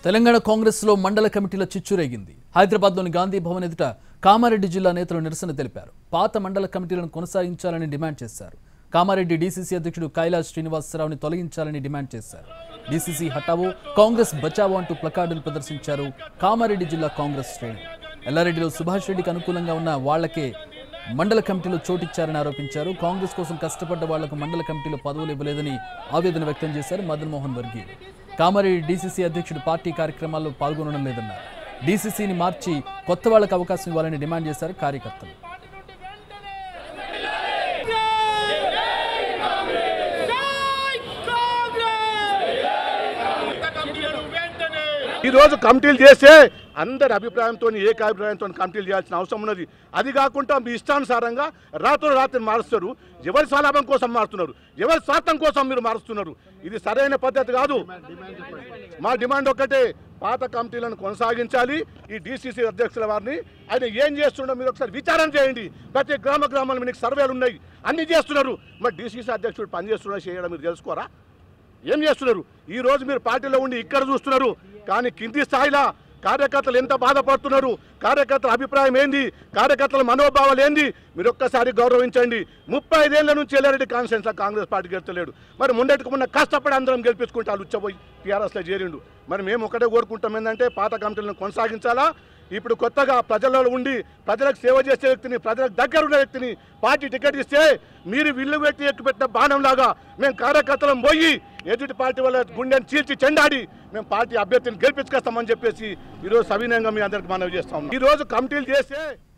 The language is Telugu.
తెలంగాణ కాంగ్రెస్ లో మండల కమిటీల చిచ్చురేగింది హైదరాబాద్లోని గాంధీ భవన్ ఎదుట కామారెడ్డి జిల్లా నేతలు నిరసన తెలిపారు పాత మండల కమిటీలను కొనసాగించాలని డిమాండ్ చేశారు కామారెడ్డి డీసీసీ అధ్యక్షుడు కైలాష్ శ్రీనివాసరావుని తొలగించాలని డిమాండ్ చేశారు డీసీసీ హటావో కాంగ్రెస్ బచావో అంటూ ప్లకార్డులు ప్రదర్శించారు కామారెడ్డి జిల్లా కాంగ్రెస్ శ్రేణులు ఎల్లారెడ్డిలో సుభాష్ రెడ్డికి అనుకూలంగా ఉన్న వాళ్లకే మండల కమిటీలో చోటిచ్చారని ఆరోపించారు కాంగ్రెస్ కోసం కష్టపడ్డ వాళ్లకు మండల కమిటీలో పదవులు ఇవ్వలేదని ఆవేదన వ్యక్తం చేశారు మదన్ మోహన్ వర్గీయులు కామారెడ్డి డీసీసీ అధ్యక్షుడు పార్టీ కార్యక్రమాల్లో పాల్గొనడం లేదన్నారు డీసీసీని మార్చి కొత్త వాళ్లకు అవకాశం ఇవ్వాలని డిమాండ్ చేశారు కార్యకర్తలు ఈ రోజు కమిటీలు చేస్తే అందరి అభిప్రాయంతో ఏకాభిప్రాయంతో కమిటీలు చేయాల్సిన అవసరం ఉన్నది అది కాకుండా మీ ఇష్టానుసారంగా రాత్రి రాత్రి మారుస్తారు ఎవరి స్వలాభం కోసం మారుతున్నారు ఎవరి స్వార్థం కోసం మీరు మారుస్తున్నారు ఇది సరైన పద్ధతి కాదు మా డిమాండ్ ఒక్కటే పాత కమిటీలను కొనసాగించాలి ఈ డీసీసీ అధ్యక్షుల వారిని ఆయన ఏం చేస్తుండో మీరు ఒకసారి విచారణ చేయండి ప్రతి గ్రామ గ్రామాల మీకు సర్వేలు ఉన్నాయి అన్ని చేస్తున్నారు మరి డీసీసీ అధ్యక్షుడు పని చేస్తున్నా చేయడం మీరు తెలుసుకోరా ఏం చేస్తున్నారు ఈ రోజు మీరు పార్టీలో ఉండి ఇక్కడ చూస్తున్నారు కానీ కింది స్థాయిలో కార్యకర్తలు ఎంత బాధపడుతున్నారు కార్యకర్తల అభిప్రాయం ఏంది కార్యకర్తల మనోభావాలు ఏంది మీరు ఒక్కసారి గౌరవించండి ముప్పై ఐదేళ్ల నుంచి ఎల్లారెడ్డి కాన్ఫరెన్స్ కాంగ్రెస్ పార్టీ గెలుస్తలేడు మరి ముందటికి మొన్న కష్టపడి అందరం గెలిపించుకుంటే వాళ్ళు ఉచ్చబోయి టీఆర్ఎస్లో చేరిండు మరి మేము ఒకటే కోరుకుంటాం ఏంటంటే పాత కమిటీలను కొనసాగించాలా ఇప్పుడు కొత్తగా ప్రజలలో ఉండి ప్రజలకు సేవ చేసే వ్యక్తిని ప్రజలకు దగ్గర ఉన్న వ్యక్తిని పార్టీ టికెట్ ఇస్తే మీరు విల్లు పెట్టి ఎక్కుపెట్టిన బాణంలాగా మేము కార్యకర్తలం పోయి ఎదుటి పార్టీ వాళ్ళ గుండెని చీల్చి చెండాడి మేము పార్టీ అభ్యర్థిని గెలిపించుకొస్తామని చెప్పేసి ఈరోజు సవినయంగా మీ అందరికి మనవి చేస్తాం ఈ రోజు కమిటీలు చేస్తే